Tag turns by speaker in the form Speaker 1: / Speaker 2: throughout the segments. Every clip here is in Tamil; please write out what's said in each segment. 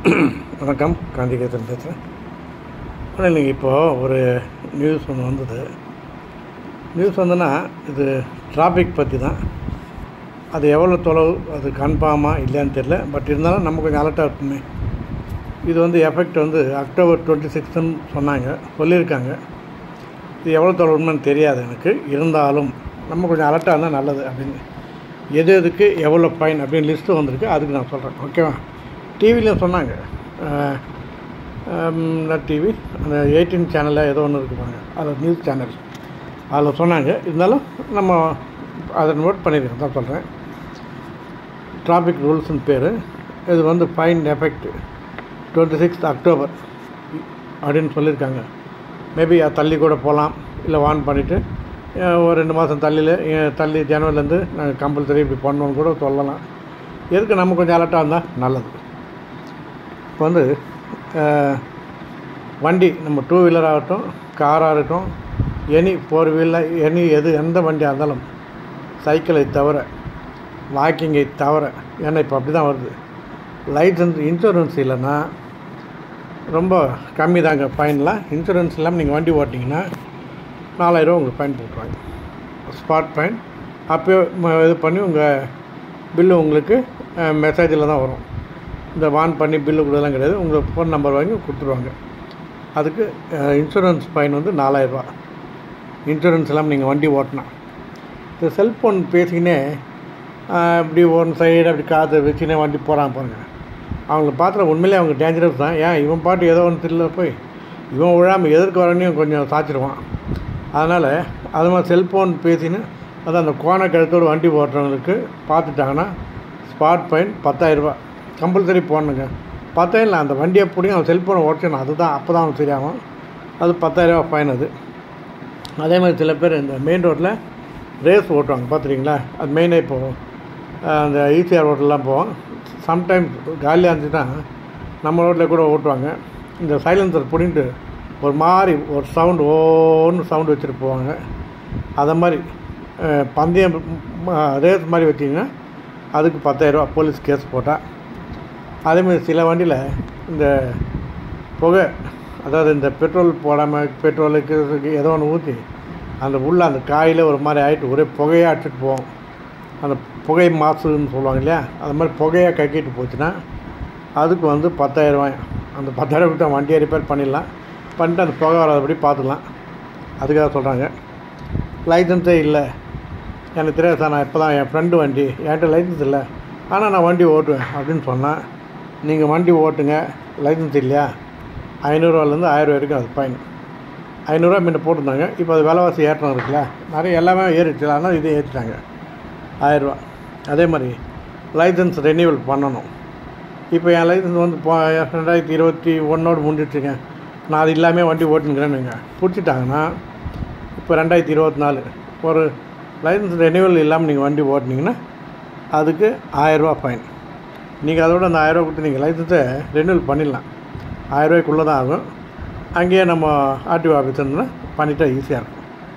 Speaker 1: வணக்கம் காந்திகேதன் பேசுகிறேன் ஆனால் இல்லைங்க இப்போது ஒரு நியூஸ் ஒன்று வந்தது நியூஸ் வந்துன்னா இது டிராஃபிக் பற்றி தான் அது எவ்வளோ தொலைவு அது கன்ஃபார்மாக இல்லையான்னு தெரியல பட் இருந்தாலும் நம்ம கொஞ்சம் அலர்ட்டாக இருக்குமே இது வந்து எஃபெக்ட் வந்து அக்டோபர் டுவெண்ட்டி சிக்ஸ்த்துன்னு சொன்னாங்க சொல்லியிருக்காங்க இது எவ்வளோ தொலைவுன்னு தெரியாது எனக்கு இருந்தாலும் நம்ம கொஞ்சம் அலர்ட்டாக இருந்தால் நல்லது அப்படின்னு எது எதுக்கு எவ்வளோ ஃபைன் அப்படின்னு லிஸ்ட்டு வந்திருக்கு அதுக்கு நான் சொல்கிறேன் ஓகேவா டிவிலையும் சொன்னாங்க டிவி அந்த எயிட்டீன் சேனலில் ஏதோ ஒன்று இருக்கு பாருங்க அது நியூஸ் சேனல் அதில் சொன்னாங்க இருந்தாலும் நம்ம அதை நோட் பண்ணியிருக்கோம் தான் சொல்கிறேன் டிராஃபிக் ரூல்ஸ்னு பேர் இது வந்து fine effect twenty sixth October அப்படின்னு சொல்லியிருக்காங்க மேபி அது தள்ளி கூட போகலாம் இல்லை வான் பண்ணிவிட்டு ஒரு ரெண்டு மாதம் தள்ளியில் தள்ளி ஜனவரிலேருந்து நாங்கள் கம்பல்சரி இப்படி பண்ணணும்னு கூட சொல்லலாம் எதுக்கு நம்ம கொஞ்சம் அலர்ட்டாக இருந்தால் நல்லது இப்போ வந்து அஹ், வண்டி நம்ம டூ வீலர் ஆகட்டும் காராக இருக்கட்டும் எனி ஃபோர் வீலர் எனி எது எந்த வண்டியாக இருந்தாலும் சைக்கிளை தவிர வாக்கிங்கை தவிர ஏன்னா இப்போ அப்படி தான் வருது லைசன்ஸ் இன்சூரன்ஸ் இல்லைன்னா ரொம்ப கம்மி தாங்க ஃபைன்லாம் இன்சூரன்ஸ் இல்லாமல் நீங்கள் வண்டி ஓட்டிங்கன்னா நாலாயிரரூவா உங்களுக்கு ஃபைன் போட்டுருவாங்க ஸ்பாட் ஃபைன் அப்போயே ம- இது பண்ணி உங்கள் பில்லு உங்களுக்கு மெசேஜில் தான் வரும் இந்த வான் பண்ணி பில்லு கொடுக்கலாம் கிடையாது உங்கள் ஃபோன் நம்பர் வாங்கி கொடுத்துருவாங்க அதுக்கு இன்சூரன்ஸ் ஃபைன் வந்து நாலாயிரரூவா இன்சூரன்ஸ் இல்லாமல் நீங்கள் வண்டி ஓட்டினா இந்த செல்ஃபோன் பேசிக்கினே ஆஹ், இப்படி ஒன் சைடு அப்படி காற்று வச்சுனே வண்டி போகிறாங்க பாருங்க அவங்கள பார்த்தா உண்மையிலே அவங்க டேஞ்சரஸ் தான் ஏன் இவன் பாட்டு ஏதோ ஒன்று தெரியல போய் இவன் விழாமல் எதிர்க்க வரனையும் கொஞ்சம் சாச்சிடுவான் அதனால் அது மாதிரி செல்ஃபோன் பேசின்னு அதான் அந்த கோண கழுத்தோடு வண்டி ஓட்டுறவங்களுக்கு பார்த்துட்டாங்கன்னா ஸ்பாட் ஃபைன் பத்தாயிரரூபா கம்பல்சரி போடணுங்க பத்தாயிரம் இல்லை அந்த வண்டியை பிடிக்கும் அவன் செல்ஃபோனை ஓட்டணும் அதுதான் அப்போ தான் அவன் சரியாகும் அது பத்தாயிரரூபா ஃபைன் அது அதே மாதிரி சில பேர் இந்த மெயின் ரோட்டில் ரேஸ் ஓட்டுவாங்க பார்த்துருக்கீங்களா அது மெயினாக இப்போ அஹ், அந்த ஈசிஆர் ரோட்லலாம் போவோம் சம்டைம்ஸ் காலியாக இருந்துச்சுன்னா நம்ம ரோட்டில் கூட ஓட்டுவாங்க இந்த சைலன்சர் பிடின்ட்டு ஒரு மாதிரி ஒரு சவுண்டு ஓன்னு சவுண்டு வச்சுட்டு போவாங்க அதை மாதிரி அஹ், பந்தயம் ரேஸ் மாதிரி வச்சிங்கன்னா அதுக்கு பத்தாயிரரூபா போலீஸ் கேஸ் போட்டால் அதேமாதிரி சில வண்டியில் இந்த புகை அதாவது இந்த பெட்ரோல் போடாமல் பெட்ரோலுக்கு இதுக்கு ஏதோ ஒன்று ஊற்றி அந்த உள்ள அந்த காயில் ஒரு மாதிரி ஆகிட்டு ஒரே புகையாக அடிச்சிட்டு போவோம் அந்த புகை மாசுன்னு சொல்லுவாங்க இல்லையா அது மாதிரி புகையாக கக்கிட்டு போச்சுன்னா அதுக்கு வந்து பத்தாயிரரூவாய் அந்த பத்தாயிரம் தான் வண்டியை ரிப்பேர் பண்ணிடலாம் பண்ணிட்டு அந்த புகை வராதபடி பார்த்துக்கலாம் அதுக்காக சொல்கிறாங்க லைசன்ஸே இல்லை எனக்கு தெரியாது சார் நான் இப்போ தான் என் ஃப்ரெண்டு வண்டி என்கிட்ட லைசன்ஸ் இல்லை ஆனால் நான் வண்டி ஓட்டுவேன் அப்படின்னு சொன்னால் நீங்கள் வண்டி ஓட்டுங்க லைசன்ஸ் இல்லையா ஐநூறுரூவாலேருந்து ஆயிரம் வரைக்கும் அது ஃபைன் ஐநூறுரூவா முன்ன போட்டிருந்தாங்க இப்போ அது விலைவாசி ஏற்றம் இருக்குல்ல நிறைய எல்லாமே ஏறிடுச்சு ஆனால் இதே ஏற்றிட்டாங்க ஆயிரரூவா அதே மாதிரி லைசன்ஸ் ரெனியூவல் பண்ணணும் இப்போ என் லைசன்ஸ் வந்து இப்போ ரெண்டாயிரத்தி இருபத்தி ஒன்றோடு முடிஞ்சிட்ருக்கேன் நான் அது இல்லாமல் வண்டி ஓட்டுனுங்கிறேன்னு பிடிச்சிட்டாங்கன்னா இப்போ ரெண்டாயிரத்தி இருபத்தி நாலு ஒரு லைசன்ஸ் ரெனியூவல் இல்லாமல் நீங்கள் வண்டி ஓட்டுனீங்கன்னா அதுக்கு ஆயரூவா ஃபைன் நீங்கள் அதோட அந்த ஆயிரரூவா கொடுத்து நீங்கள் லைசன்ஸை ரெனியூவல் பண்ணிடலாம் ஆயிரரூவாய்க்குள்ளே தான் ஆகும் அங்கேயே நம்ம ஆர்டிஓ ஆஃபீஸ் இருந்தோம்னா பண்ணிட்டா ஈஸியாக இருக்கும்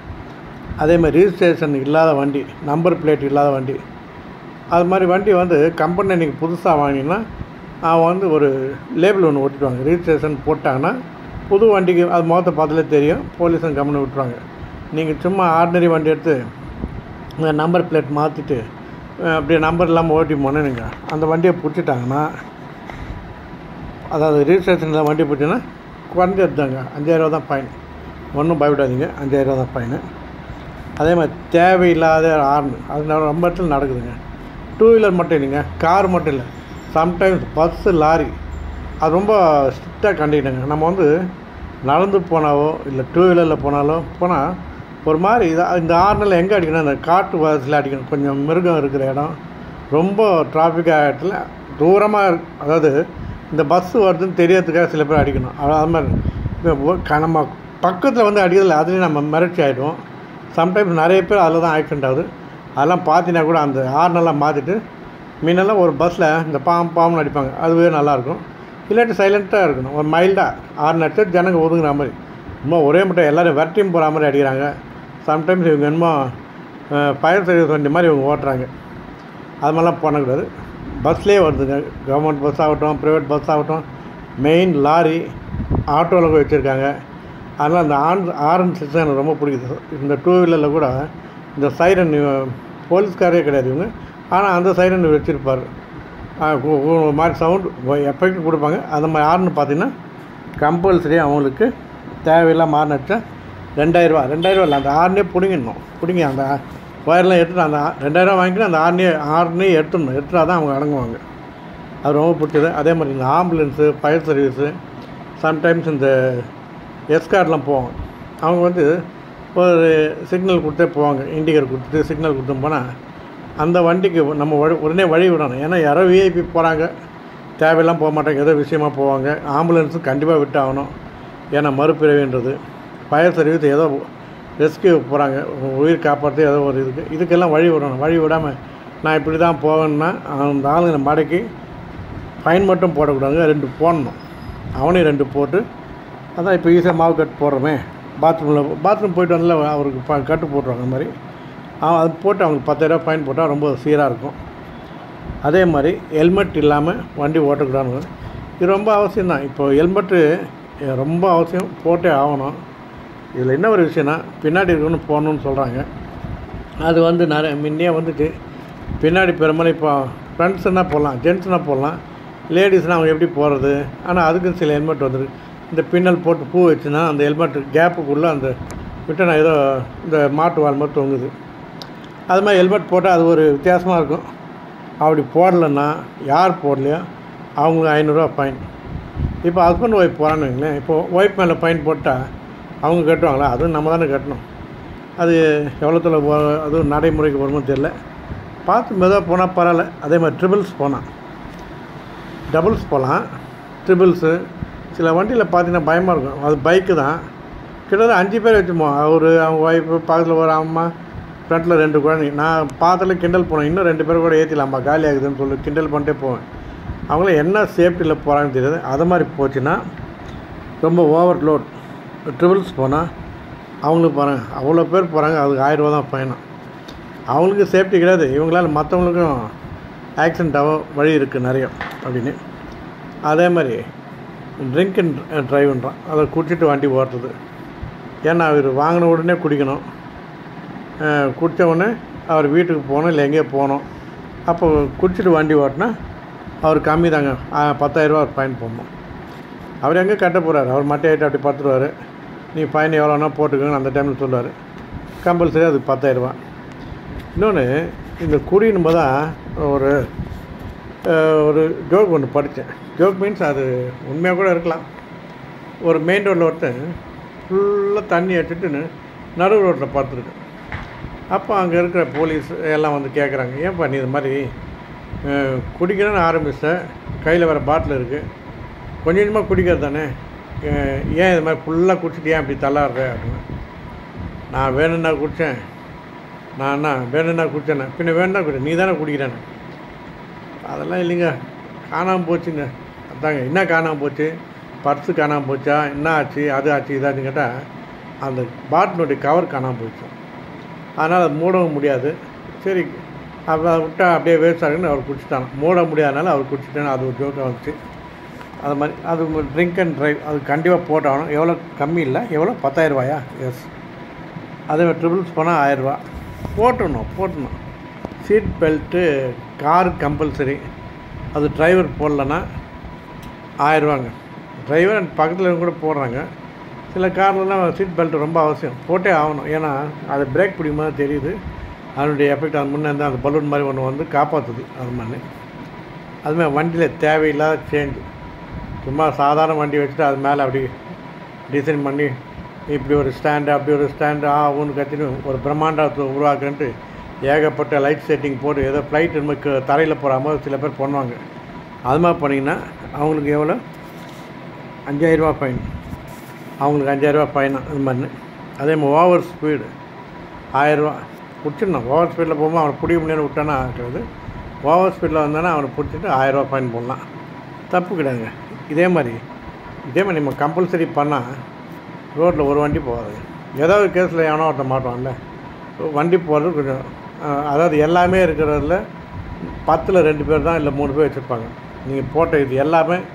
Speaker 1: அதே மாதிரி ரிஜிஸ்ட்ரேஷன் இல்லாத வண்டி நம்பர் பிளேட் இல்லாத வண்டி அது மாதிரி வண்டி வந்து கம்பெனி நீங்கள் புதுசாக வாங்கினீங்கன்னா அவன் வந்து ஒரு லேபிள் ஒன்று ஒட்டிடுவாங்க ரிஜிஸ்ட்ரேஷன் போட்டாங்கன்னா புது வண்டிக்கு அது முகத்தை பார்த்தாலே தெரியும் போலீஸும் கம்பெனி விட்டுருவாங்க நீங்கள் சும்மா ஆர்டினரி வண்டி எடுத்து இந்த நம்பர் பிளேட் மாற்றிட்டு அப்படியே நம்பர் இல்லாமல் ஓட்டி போனேனுங்க அந்த வண்டியை பிடிச்சிட்டாங்கன்னா அதாவது ரிஜிஸ்ட்ரேஷனில் வண்டி போச்சுன்னா குறைஞ்சது தாங்க அஞ்சாயிரரூவா தான் ஃபைன் ஒன்றும் பயப்படாதீங்க அஞ்சாயிரரூவா தான் ஃபைனு அதே மாதிரி தேவையில்லாத ஆர்னு அது ந- ரொம்ப இடத்துல நடக்குதுங்க டூ வீலர் மட்டும் இல்லைங்க கார் மட்டும் இல்லை சம்டைம்ஸ் பஸ்ஸு லாரி அது ரொம்ப ஸ்ட்ரிக்டாக கண்டிக்கணுங்க நம்ம வந்து நடந்து போனாவோ இல்லை டூ வீலரில் போனாலோ போனால் ஒரு மாதிரி இதா இந்த ஆறுனில் எங்கே அடிக்கணும் இந்த காட்டு வாசலில் அடிக்கணும் கொஞ்சம் மிருகம் இருக்கிற இடம் ரொம்ப டிராஃபிக் இடத்துல தூரமாக இருக்கு அதாவது இந்த பஸ்ஸு வருதுன்னு தெரியறதுக்காக சில பேர் அடிக்கணும் அது அது மாதிரி இப்ப ஒ- க- நம்ம பக்கத்தில் வந்து அடிக்கிறதில்ல அதுலேயும் நம்ம மிரட்சி ஆகிடுவோம் சம்டைம்ஸ் நிறைய பேர் அதில் தான் ஆக்சிடென்ட் ஆகுது அதெல்லாம் பார்த்தீங்கன்னா கூட அந்த ஹார்னெல்லாம் மாற்றிட்டு முன்னெல்லாம் ஒரு பஸ்ஸில் இந்த பாம் பாம்னு அடிப்பாங்க அதுவே நல்லாயிருக்கும் இல்லாட்டி சைலண்ட்டாக இருக்கணும் ஒரு மைல்டாக ஹார்ன் அடிச்சு ஜனங்க ஒதுங்குற மாதிரி சும்மா ஒரே மட்டும் எல்லோரும் வெரைட்டியும் போகிற மாதிரி அடிக்கிறாங்க சம்டைம்ஸ் இவங்க என்னமோ ஃபயர் சர்வீஸ் வண்டி மாதிரி இவங்க ஓட்டுறாங்க அது மாதிரிலாம் பண்ணக்கூடாது பஸ்லேயே வருதுங்க கவர்மெண்ட் பஸ் ஆகட்டும் ப்ரைவேட் பஸ் ஆகட்டும் மெயின் லாரி ஆட்டோவில் வச்சுருக்காங்க அதனால் அந்த ஆன் ஆரன் சிஸ்டம் எனக்கு ரொம்ப பிடிக்குது இந்த டூ வீலரில் கூட இந்த சைரன் போலீஸ்காரே கிடையாது இவங்க ஆனால் அந்த சைரன் வச்சுருப்பார் ஒரு மாதிரி சவுண்ட் எஃபெக்ட் கொடுப்பாங்க அந்த மாதிரி ஆர்னு பார்த்தீங்கன்னா கம்பல்சரி அவங்களுக்கு தேவையில்லாம் மாறின அடிச்சா ரெண்டாயிரரூவா ரெண்டாயிரரூவா இல்லை அந்த ஆறுனே பிடிங்கிடணும் பிடிங்கி அந்த ஒயர்லாம் எடுத்துட்டு அந்த ரெண்டாயிரரூவா வாங்கிட்டு அந்த ஆறுனே ஆறுனே எடுத்துடணும் எடுத்துட்டா தான் அவங்க அடங்குவாங்க அது ரொம்ப பிடிச்சது அதே மாதிரி இந்த ஆம்புலன்ஸு ஃபயர் சர்வீஸு சம்டைம்ஸ் இந்த எஸ்கார்ட்லாம் போவாங்க அவங்க வந்து ஒரு சிக்னல் கொடுத்தே போவாங்க இண்டிகேட்டர் கொடுத்துட்டு சிக்னல் கொடுத்து போனால் அந்த வண்டிக்கு நம்ம வழி உடனே வழி விடணும் ஏன்னா யாரோ விஐபி போகிறாங்க தேவையெல்லாம் போக மாட்டாங்க ஏதோ விஷயமா போவாங்க ஆம்புலன்ஸும் கண்டிப்பாக விட்டு ஆகணும் ஏன்னா மறுபிறவின்றது ஃபயர் சர்வீஸ் ஏதோ ரெஸ்கியூ போகிறாங்க உயிர் காப்பாற்றி ஏதோ ஒரு இதுக்கு இதுக்கெல்லாம் வழி விடணும் வழி விடாமல் நான் இப்படி தான் போவேன்னா அந்த ஆளுங்க மடக்கி ஃபைன் மட்டும் போடக்கூடாது ரெண்டு போடணும் அவனையும் ரெண்டு போட்டு அதான் இப்போ ஈஸியாக மாவு கட்டு போடுறோமே பாத்ரூமில் பாத்ரூம் போயிட்டு வந்தால அவருக்கு ப கட்டு போட்டுருவாங்க அந்த மாதிரி அவன் அது போட்டு அவங்களுக்கு பத்தாயிரரூபா ஃபைன் போட்டால் ரொம்ப சீராக இருக்கும் அதே மாதிரி ஹெல்மெட் இல்லாமல் வண்டி ஓட்டக்கூடாது இது ரொம்ப அவசியம் தான் இப்போ ஹெல்மெட்டு ரொம்ப அவசியம் போட்டே ஆகணும் இதில் என்ன ஒரு விஷயம்னா பின்னாடி இருக்கணும் போகணுன்னு சொல்கிறாங்க அது வந்து நிறைய முன்னே வந்துட்டு பின்னாடி பெரும்பாலும் இப்போ ஃப்ரெண்ட்ஸ்னால் போடலாம் ஜென்ட்ஸ்னால் போடலாம் லேடிஸ்னால் அவங்க எப்படி போகிறது ஆனால் அதுக்கும் சில ஹெல்மெட் வந்துருக்கு இந்த பின்னல் போட்டு பூ வச்சுன்னா அந்த ஹெல்மெட் கேப்புக்குள்ளே அந்த விட்டு நான் ஏதோ இந்த மாட்டு வால் மாதிரி தொங்குது அது மாதிரி ஹெல்மெட் போட்டால் அது ஒரு வித்தியாசமாக இருக்கும் அப்படி போடலைன்னா யார் போடலையோ அவங்களுக்கு ஐநூறுரூவா ஃபைன் இப்போ ஹஸ்பண்ட் ஒய்ஃப் போகிறான்னு வைங்களேன் இப்போ ஒய்ஃப் மேலே ஃபைன் போட்டால் அவங்க கட்டுவாங்களா அதுவும் நம்ம தானே கட்டணும் அது எவ்வளோத்துல அதுவும் நடைமுறைக்கு வருமோ தெரில பார்த்து மெதுவாக போனால் பரவாயில்ல அதே மாதிரி ட்ரிபிள்ஸ் போனால் டபுள்ஸ் போகலாம் ட்ரிபிள்ஸு சில வண்டியில் பார்த்தீங்கன்னா பயமாக இருக்கும் அது பைக்கு தான் கிட்டத்தட்ட அஞ்சு பேர் வச்சுப்போம் அவர் அவங்க ஒய்ஃபு பக்கத்தில் ஒரு அம்மா ஃப்ரண்ட்டில் ரெண்டு குழந்தைங்க நான் பார்த்துல கிண்டல் போனேன் இன்னும் ரெண்டு பேர் கூட ஏற்றிலாம்மா காலி ஆகுதுன்னு சொல்லி கிண்டல் பண்ணிட்டே போவேன் அவங்கள என்ன சேஃப்டியில் போகிறாங்கன்னு தெரியாது அது மாதிரி போச்சுன்னா ரொம்ப ஓவர் லோட் ட்ரிபிள்ஸ் போனால் அவங்களுக்கு பாருங்க அவ்வளோ பேர் போகிறாங்க அதுக்கு ஆயிரரூவா தான் பயணம் அவங்களுக்கு சேஃப்டி கிடையாது இவங்களால் மற்றவங்களுக்கும் ஆக்சிடென்ட் ஆக வழி இருக்குது நிறைய அப்படின்னு அதே மாதிரி ட்ரிங்க் அண்ட் ட்ரைவ்ன்றான் அதை குடிச்சிட்டு வண்டி ஓட்டுறது ஏன்னா அவர் வாங்கின உடனே குடிக்கணும் குடித்த உடனே அவர் வீட்டுக்கு போகணும் இல்லை எங்கேயோ போகணும் அப்போ குடிச்சிட்டு வண்டி ஓட்டினா அவர் கம்மி தாங்க பத்தாயிரரூவா ஃபைன் போடணும் அவர் எங்கே கட்ட போகிறாரு அவர் மட்டையிட்டு அப்படி பத்துருவார் நீ ஃபைன் எவ்வளோனா போட்டுக்கோங்கன்னு அந்த டைமில் சொல்லுவார் கம்பல்சரி அதுக்கு பத்தாயிரரூபா இன்னொன்று இந்த குடின்னு தான் ஒரு ஒரு ஜோக் ஒன்று படித்தேன் ஜோக் மீன்ஸ் அது உண்மையாக கூட இருக்கலாம் ஒரு மெயின் ரோட்டில் ஒருத்தன் ஃபுல்லாக தண்ணி அடிச்சுட்டு நடு ரோட்டில் பார்த்துருக்கேன் அப்போ அங்கே இருக்கிற போலீஸ் எல்லாம் வந்து கேட்குறாங்க ஏன்ப்பா நீ இது மாதிரி குடிக்கணும்னு ஆரம்பிச்ச கையில் வேறு பாட்டில் இருக்குது கொஞ்சம் கொஞ்சமாக குடிக்கிறது தானே ஏன் இது மாதிரி ஃபுல்லாக குடிச்சிட்டு ஏன் இப்படி தள்ளாடுற அப்படின்னு நான் வேணும்னா குடித்தேன் நான் என்ன வேணும்னா குடித்தேனே பின்ன வேணும்னா குடி நீ தானே குடிக்கிறேன்னு அதெல்லாம் இல்லைங்க காணாமல் போச்சுங்க அதாங்க என்ன காணாமல் போச்சு பர்ஸு காணாமல் போச்சா என்ன ஆச்சு அது ஆச்சு இதாச்சுன்னு கேட்டால் அந்த பாட்டிலுடைய கவர் காணாமல் போச்சு அதனால் அது மூடவும் முடியாது சரி அப்போ அதை விட்டால் அப்படியே வேஸ்ட் ஆகுன்னு அவர் குடிச்சிட்டாங்க மூட முடியாதனால அவர் குடிச்சிட்டேன்னு அது ஒரு ஜோக்காக வந்துச்சு அது மாதிரி அது ட்ரிங்க் அண்ட் ட்ரைவ் அது கண்டிப்பாக போட்டாகணும் எவ்வளோ கம்மி இல்லை எவ்வளோ பத்தாயிரரூபாயா எஸ் அதே மாதிரி ட்ரிபிள்ஸ் போனால் ஆயிரரூபா போட்டணும் போட்டணும் சீட் பெல்ட்டு கார் கம்பல்சரி அது டிரைவர் போடலன்னா ஆயிரரூவாங்க டிரைவர் அண்ட் பக்கத்தில் கூட போடுறாங்க சில கார்லலாம் சீட் பெல்ட் ரொம்ப அவசியம் போட்டே ஆகணும் ஏன்னா அது பிரேக் பிடிக்குமா தெரியுது அதனுடைய எஃபெக்ட் அது முன்னே இருந்தால் அந்த பலூன் மாதிரி ஒன்று வந்து காப்பாற்றுது அது மாதிரி அதுமாதிரி வண்டியில் தேவையில்லாத சேஞ்ச் சும்மா சாதாரண வண்டி வச்சுட்டு அது மேலே அப்படி டிசைன் பண்ணி இப்படி ஒரு ஸ்டாண்டு அப்படி ஒரு ஸ்டாண்டு ஆ ஊன்னு கத்தின்னு ஒரு பிரம்மாண்டத்தை உருவாக்குன்ட்டு ஏகப்பட்ட லைட் செட்டிங் போட்டு ஏதோ ஃப்ளைட் நமக்கு தரையில் போகிற மாதிரி சில பேர் பண்ணுவாங்க அது மாதிரி பண்ணிங்கன்னா அவங்களுக்கு எவ்வளோ அஞ்சாயிரரூபா ஃபைன் அவங்களுக்கு அஞ்சாயிரரூபா ஃபைன் அது மாதிரி அதே மாதிரி ஓவர் ஸ்பீடு ஆயிரரூவா பிடிச்சிடணும் ஓவர் ஸ்பீடில் போகும்போது அவனை பிடிக்க முடியாது விட்டானா ஆகிறது ஓவர் ஸ்பீடில் வந்தானா அவனை பிடிச்சிட்டு ஆயிரரூவா ஃபைன் போடலாம் தப்பு கிடையாதுங்க இதே மாதிரி இதே மாதிரி நம்ம கம்பல்சரி பண்ணால் ரோட்டில் ஒரு வண்டி போகாது ஏதாவது கேஸில் எவனோ ஒருத்தன் மாட்டோம்ல வண்டி போகிறது கொஞ்சம் அதாவது எல்லாமே இருக்கிறதுல பத்தில் ரெண்டு பேர் தான் இல்லை மூணு பேர் வச்சுருப்பாங்க நீங்கள் போட்ட இது எல்லாமே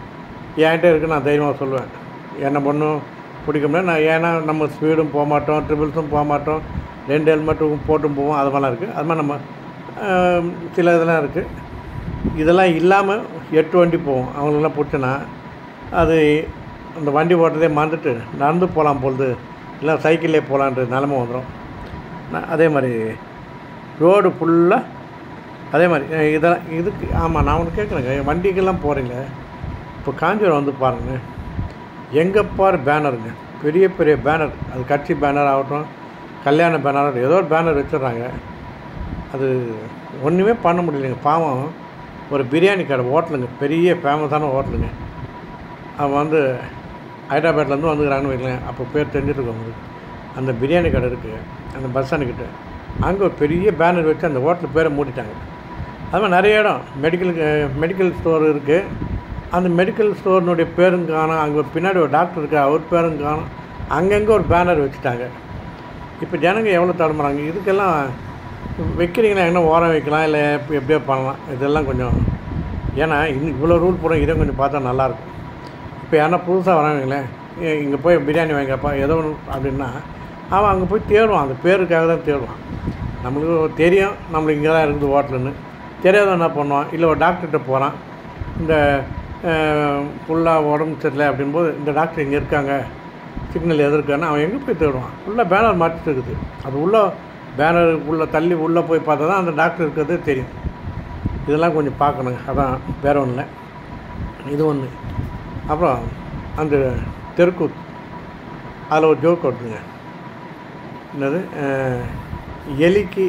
Speaker 1: என்கிட்ட இருக்கு நான் தைரியமாக சொல்லுவேன் என்ன பண்ணும் பிடிக்க முடியாது நான் ஏன்னா நம்ம ஸ்பீடும் போக மாட்டோம் ட்ரிபிள்ஸும் போக மாட்டோம் ரெண்டு ஹெல்மெட்டும் போட்டும் போவோம் அது மாதிரிலாம் இருக்குது அது மாதிரி நம்ம ஆம், சில இதெல்லாம் இருக்குது இதெல்லாம் இல்லாமல் எட்டு வண்டி போவோம் அவங்களுக்கெல்லாம் பிடிச்சனா அது அந்த வண்டி ஓட்டுறதே மறந்துட்டு நடந்து போகலாம் பொழுது இல்லை சைக்கிள்லே போகலான்ற நிலமை வந்துடும் நான் அதே மாதிரி ரோடு ஃபுல்லாக அதே மாதிரி அஹ் இதெல்லாம் இதுக்கு ஆமாம் நான் ஒன்று கேட்குறேங்க வண்டிக்கெல்லாம் போகிறீங்க இப்போ காஞ்சிபுரம் வந்து பாருங்கள் எங்கே பாரு பேனருங்க பெரிய பெரிய பேனர் அது கட்சி பேனர் ஆகட்டும் கல்யாண பேனர் ஆகட்டும் ஏதோ ஒரு பேனர் வச்சிடுறாங்க அது ஒன்றுமே பண்ண முடியலைங்க பாவம் ஒரு பிரியாணி கடை ஹோட்டலுங்க பெரிய ஃபேமஸான ஹோட்டலுங்க அவன் வந்து ஹைதராபாத்லேருந்து வந்துக்கிறாங்கன்னு வைக்கலாம் அப்போ பேர் தெரிஞ்சுட்டு இருக்கோம் அவங்களுக்கு அந்த பிரியாணி கடை இருக்குது அந்த பஸ் ஸ்டாண்டுக்கிட்ட அங்கே ஒரு பெரிய பேனர் வச்சு அந்த ஹோட்டல் பேரை மூடிட்டாங்க அது மாதிரி நிறைய இடம் மெடிக்கல் மெடிக்கல் ஸ்டோர் இருக்குது அந்த மெடிக்கல் ஸ்டோர்னுடைய பேரும் காணும் அங்கே பின்னாடி ஒரு டாக்டர் இருக்கா அவர் பேரும் காணும் அங்கங்கே ஒரு பேனர் வச்சுட்டாங்க இப்போ ஜனங்க எவ்வளோ தடுமாறாங்க இதுக்கெல்லாம் வைக்கிறீங்கன்னா என்ன ஓரம் வைக்கலாம் இல்லை எப்படி எப்படியோ பண்ணலாம் இதெல்லாம் கொஞ்சம் ஏன்னா இன்னும் இவ்வளோ ரூல் போடும் இதை கொஞ்சம் பார்த்தா நல்லாயிருக்கும் இப்போ யாரா புதுசாக வராங்களேன் இங்கே போய் பிரியாணி வாங்கிக்கப்பா ஏதோ ஒன்று அப்படின்னா அவன் அங்கே போய் தேடுவான் அந்த பேருக்காக தான் தேடுவான் நம்மளுக்கு தெரியும் நம்மளுக்கு இங்கே தான் இருக்குது ஹோட்டலுன்னு தெரியாத என்ன பண்ணுவான் இல்லை ஒரு டாக்டர்கிட்ட போகிறான் இந்த ஃபுல்லாக உடம்பு சரியில்லை அப்படின்போது இந்த டாக்டர் இங்கே இருக்காங்க சிக்னல் எதிர்க்கான்னு அவன் எங்கே போய் தேடுவான் ஃபுல்லாக பேனர் மாட்டிட்டு இருக்குது அது உள்ளே பேனர் உள்ளே தள்ளி உள்ளே போய் பார்த்தா தான் அந்த டாக்டர் இருக்கிறது தெரியும் இதெல்லாம் கொஞ்சம் பார்க்கணுங்க அதான் வேற ஒன்றும் இல்லை இது ஒன்று அப்புறம் அந்த தெருக்கூத்து அதில் ஒரு ஜோக் வருதுங்க என்னது அஹ், எலிக்கு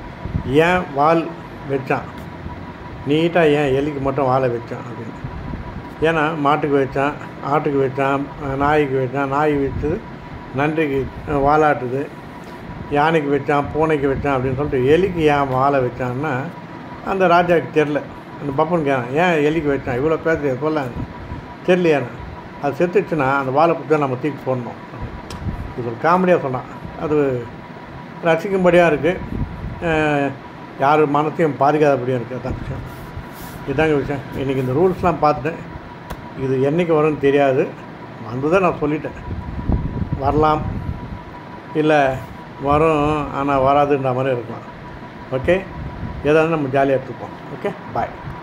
Speaker 1: ஏன் வால் வச்சான் நீட்டாக ஏன் எலிக்கு மட்டும் வாழை வச்சான் அப்படின்னு ஏன்னா மாட்டுக்கு வச்சான் ஆட்டுக்கு வச்சான் அஹ், நாய்க்கு வச்சான் நாய் வச்சு நன்றிக்கு அஹ், வாலாட்டுது யானைக்கு வச்சான் பூனைக்கு வச்சான் அப்படின்னு சொல்லிட்டு எலிக்கு ஏன் வாழை வச்சான்னா அந்த ராஜாவுக்கு தெரில அந்த பப்பன் கேட்கான் ஏன் எலிக்கு வச்சான் இவ்வளோ பேச சொல்ல தெரியலையாண்ணா அது செத்துச்சுன்னா அந்த வாழை பிடிச்சா நம்ம தூக்கி போடணும் இது ஒரு காமெடியாக சொன்னான் அது ரசிக்கும்படியாக இருக்குது யார் மனத்தையும் பாதிக்காதபடியாக இருக்குது அதான் விஷயம் இதாங்க விஷயம் இன்றைக்கி இந்த ரூல்ஸ்லாம் பார்த்துட்டேன் இது என்றைக்கு வரும்னு தெரியாது வந்ததை நான் சொல்லிட்டேன் வரலாம் இல்லை வரும் ஆனால் வராதுன்ற மாதிரி இருக்கலாம் ஓகே ஏதாவது நம்ம ஜாலியாக எடுத்துப்போம் ஓகே பாய்